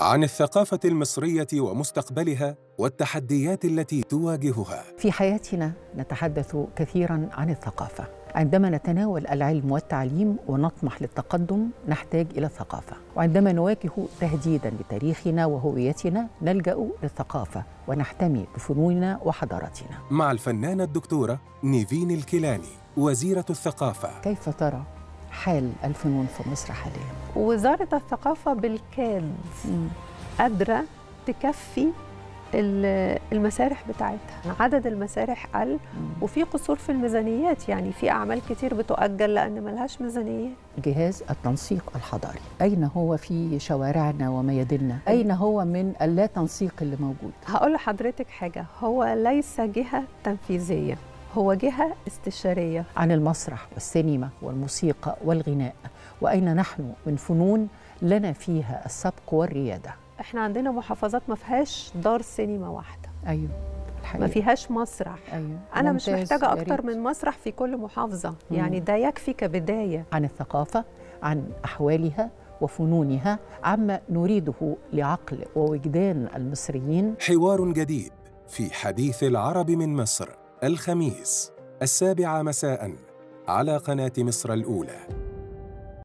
عن الثقافة المصرية ومستقبلها والتحديات التي تواجهها. في حياتنا نتحدث كثيرا عن الثقافة. عندما نتناول العلم والتعليم ونطمح للتقدم نحتاج الى الثقافه، وعندما نواجه تهديدا لتاريخنا وهويتنا نلجا للثقافه ونحتمي بفنوننا وحضارتنا. مع الفنانة الدكتورة نيفين الكيلاني وزيرة الثقافة. كيف ترى حال الفنون في مصر حاليا؟ وزارة الثقافة بالكاد قادرة تكفي المسارح بتاعتها عدد المسارح قل وفي قصور في الميزانيات يعني في أعمال كتير بتؤجل لأن ملهاش ميزانيات جهاز التنسيق الحضاري أين هو في شوارعنا وميادلنا أين هو من اللا تنسيق اللي موجود هقول لحضرتك حاجة هو ليس جهة تنفيذية هو جهة استشارية عن المسرح والسينما والموسيقى والغناء وأين نحن من فنون لنا فيها السبق والريادة احنا عندنا محافظات ما فيهاش دار سينما واحدة أيوه الحقيقة. ما فيهاش مسرح أيوه. أنا مش محتاجة أكتر من مسرح في كل محافظة مم. يعني ده يكفي كبداية عن الثقافة عن أحوالها وفنونها عما نريده لعقل ووجدان المصريين حوار جديد في حديث العرب من مصر الخميس السابعة مساء على قناة مصر الأولى